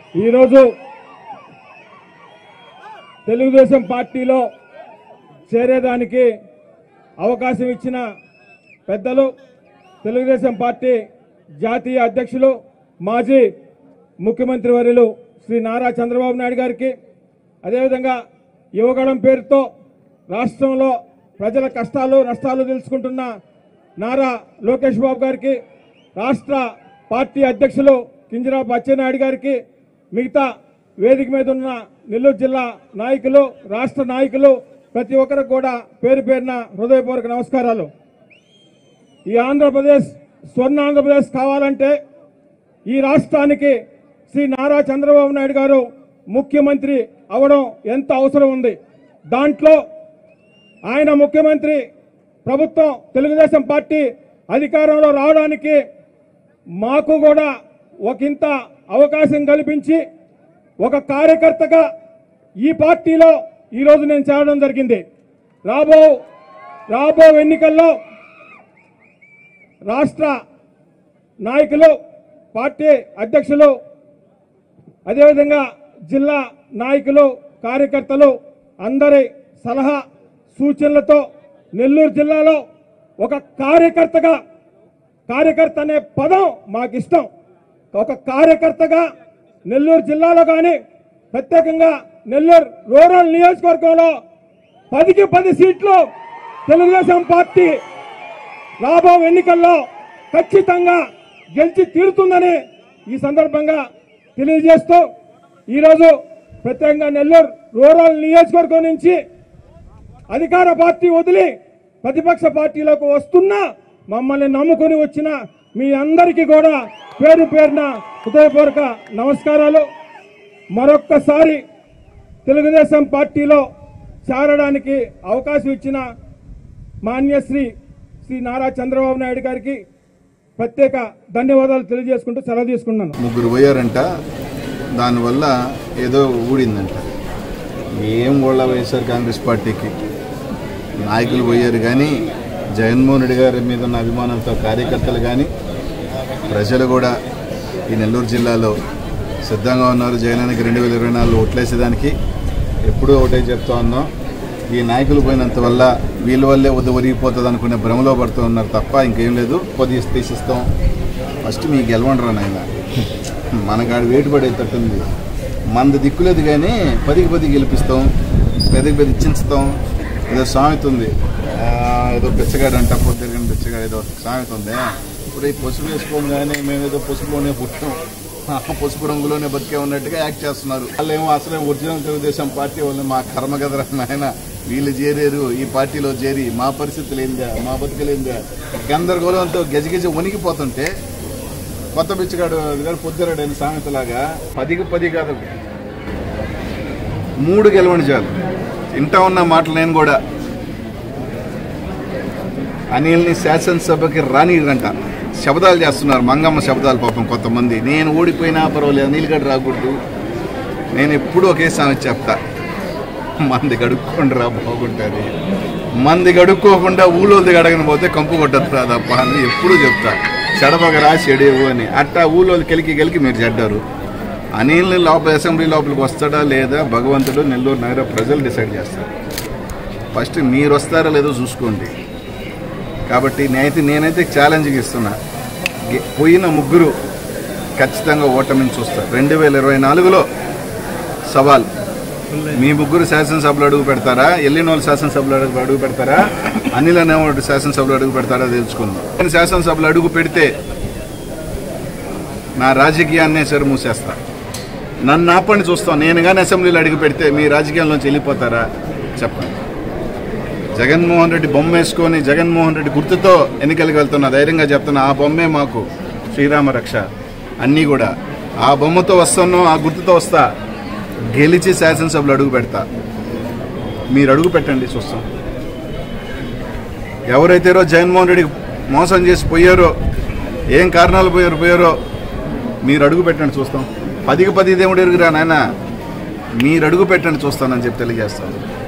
ఈరోజు తెలుగుదేశం పార్టీలో చేరేదానికి అవకాశం ఇచ్చిన పెద్దలు తెలుగుదేశం పార్టీ జాతీయ అధ్యక్షులు మాజీ ముఖ్యమంత్రి వర్యులు శ్రీ నారా చంద్రబాబు నాయుడు గారికి అదేవిధంగా యువగళం పేరుతో రాష్ట్రంలో ప్రజల కష్టాలు నష్టాలు తెలుసుకుంటున్న నారా లోకేష్ బాబు గారికి రాష్ట్ర పార్టీ అధ్యక్షులు కింజరాపు అచ్చెన్నాయుడు గారికి మిగతా వేదిక మీద ఉన్న నెల్లూరు జిల్లా నాయకులు రాష్ట్ర నాయకులు ప్రతి ఒక్కరికి కూడా పేరు పేరున హృదయపూర్వక నమస్కారాలు ఈ ఆంధ్రప్రదేశ్ స్వర్ణ ఆంధ్రప్రదేశ్ కావాలంటే ఈ రాష్ట్రానికి శ్రీ నారా చంద్రబాబు నాయుడు గారు ముఖ్యమంత్రి అవడం ఎంత అవసరం ఉంది దాంట్లో ఆయన ముఖ్యమంత్రి ప్రభుత్వం తెలుగుదేశం పార్టీ అధికారంలో రావడానికి మాకు కూడా ఒకంత అవకాశం కల్పించి ఒక కార్యకర్తగా ఈ పార్టీలో ఈరోజు నేను చేరడం జరిగింది రాబో రాబో ఎన్నికల్లో రాష్ట్ర నాయకులు పార్టీ అధ్యక్షులు అదేవిధంగా జిల్లా నాయకులు కార్యకర్తలు అందరి సలహా సూచనలతో నెల్లూరు జిల్లాలో ఒక కార్యకర్తగా కార్యకర్త అనే పదం మాకు ఇష్టం ఒక కార్యకర్తగా నెల్లూరు జిల్లాలో కానీ ప్రత్యేకంగా నెల్లూరు రూరల్ నియోజకవర్గంలో పదికి పది సీట్లు తెలుగుదేశం పార్టీ రాబో ఎన్నికల్లో ఖచ్చితంగా గెలిచి తీరుతుందని ఈ సందర్భంగా తెలియజేస్తూ ఈరోజు ప్రత్యేకంగా నెల్లూరు రూరల్ నియోజకవర్గం నుంచి అధికార పార్టీ వదిలి ప్రతిపక్ష పార్టీలోకి వస్తున్న మమ్మల్ని నమ్ముకొని వచ్చిన మీ అందరికీ కూడా పేరు పేరున హృదయపూర్వక నమస్కారాలు మరొక్కసారి తెలుగుదేశం పార్టీలో చేరడానికి అవకాశం ఇచ్చిన మాన్యశ్రీ శ్రీ నారా చంద్రబాబు నాయుడు గారికి ప్రత్యేక ధన్యవాదాలు తెలియజేసుకుంటూ సెలవు తీసుకున్నాను ముగ్గురు పోయారంట దానివల్ల ఏదో ఊడిందంట ఏం గోళ్ళ వైఎస్ఆర్ కాంగ్రెస్ పార్టీకి నాయకులు పోయారు కానీ జగన్మోహన్ రెడ్డి గారి మీద ఉన్న అభిమానంతో కార్యకర్తలు కానీ ప్రజలు కూడా ఈ నెల్లూరు జిల్లాలో సిద్ధంగా ఉన్నారు జగనానికి రెండు వేల ఇరవై నాలుగులో ఓట్లేసేదానికి ఎప్పుడూ ఒకటే చెప్తా ఉన్నాం ఈ నాయకులు పోయినంత వల్ల వీళ్ళ వల్లే వద్దు ఒరిగిపోతుంది అనుకునే భ్రమలో పడుతూ ఉన్నారు తప్ప ఇంకేం లేదు కొద్దిగా తీసిస్తాం ఫస్ట్ మీకు గెలవండరా నాయన మనకాడు వేటు పడేటట్టుంది మంది దిక్కులేదు కానీ పదికి పది గెలిపిస్తాం పదికి పది ఇచ్చించుతాం ఏదో సామెత ఉంది ఆ, ఏదో బిచ్చగాడు అంట పొద్దున బిచ్చగాడు ఏదో సామెత ఉంది ఇప్పుడు ఈ పసుపు వేసుకోగానే మేము ఏదో పసుపులోనే పుట్టాం ఆ పసుపు రంగులోనే బతికే ఉన్నట్టుగా యాక్ట్ చేస్తున్నారు వాళ్ళేమో అసలే ఒరిజినల్ తెలుగుదేశం పార్టీ వాళ్ళు మా కర్మ కదరా నాయన వీళ్ళు చేరారు ఈ పార్టీలో చేరి మా పరిస్థితులు ఏందా మా బతుకులేందా గందరగోళంతో గజగజ వణికిపోతుంటే కొత్త బిచ్చగాడు గారు పొద్దురాడు అయిన సామెతలాగా పదికి పది కాదు మూడు గెలవండి చాలు ఇంటా ఉన్న మాటలు నేను కూడా అనిల్ని శాసనసభకి రానిరంట శబ్దాలు చేస్తున్నారు మంగమ్మ శబ్దాలు పాపం కొంతమంది నేను ఓడిపోయినా పర్వాలేదు అనిల్ గడు రాకూడదు నేను ఎప్పుడూ ఒకే సామెత చెప్తా మంది గడుక్కోండి రా బాగుంటుంది మంది గడుక్కోకుండా ఊళ్ళోది గడగని పోతే కంపు కొట్టదు రా తప్ప అని ఎప్పుడూ చెప్తా చెడబగరా చెడేవు అని అట్టా ఊళ్ళోది కెలికి గెలికి మీరు చెడ్డారు అనిల్ లోపల అసెంబ్లీ లోపలికి వస్తాడా లేదా భగవంతుడు నెల్లూరు నగర ప్రజలు డిసైడ్ చేస్తారు ఫస్ట్ మీరు వస్తారా లేదో చూసుకోండి కాబట్టి నేనైతే నేనైతే ఛాలెంజ్కి ఇస్తున్నా గె- పోయిన ముగ్గురు ఖచ్చితంగా ఓటమిని చూస్తారు రెండు వేల ఇరవై నాలుగులో సవాల్ మీ ముగ్గురు శాసనసభలో అడుగు పెడతారా ఎల్లిన వాళ్ళు శాసనసభలో అడుగు అడుగు పెడతారా అనిల్ అనేవాడు శాసనసభలో అడుగు పెడతారా తెలుసుకుందాం నేను శాసనసభలో అడుగు పెడితే నా రాజకీయాన్నే సరి మూసేస్తా నన్ను ఆపండి చూస్తాం నేను కానీ అసెంబ్లీలో అడుగు పెడితే మీ రాజకీయాల్లోంచి వెళ్ళిపోతారా చెప్పండి జగన్మోహన్ రెడ్డి బొమ్మ వేసుకొని జగన్మోహన్ రెడ్డి గుర్తుతో ఎన్నికలకు వెళ్తున్నా ధైర్యంగా చెప్తున్నా ఆ బొమ్మే మాకు శ్రీరామ రక్ష అన్నీ కూడా ఆ బొమ్మతో వస్తానో ఆ గుర్తుతో వస్తా గెలిచి శాసనసభలో అడుగు పెడతా మీరు అడుగు పెట్టండి చూస్తాం ఎవరైతే రోజు జగన్మోహన్ రెడ్డికి మోసం చేసి పోయారో ఏం కారణాలు పోయారు పోయారో మీరు అడుగు పెట్టండి చూస్తాం పదికి పది దేవుడు ఎరుగురా నాయన మీరు అడుగు పెట్టండి చూస్తానని చెప్పి తెలియజేస్తాను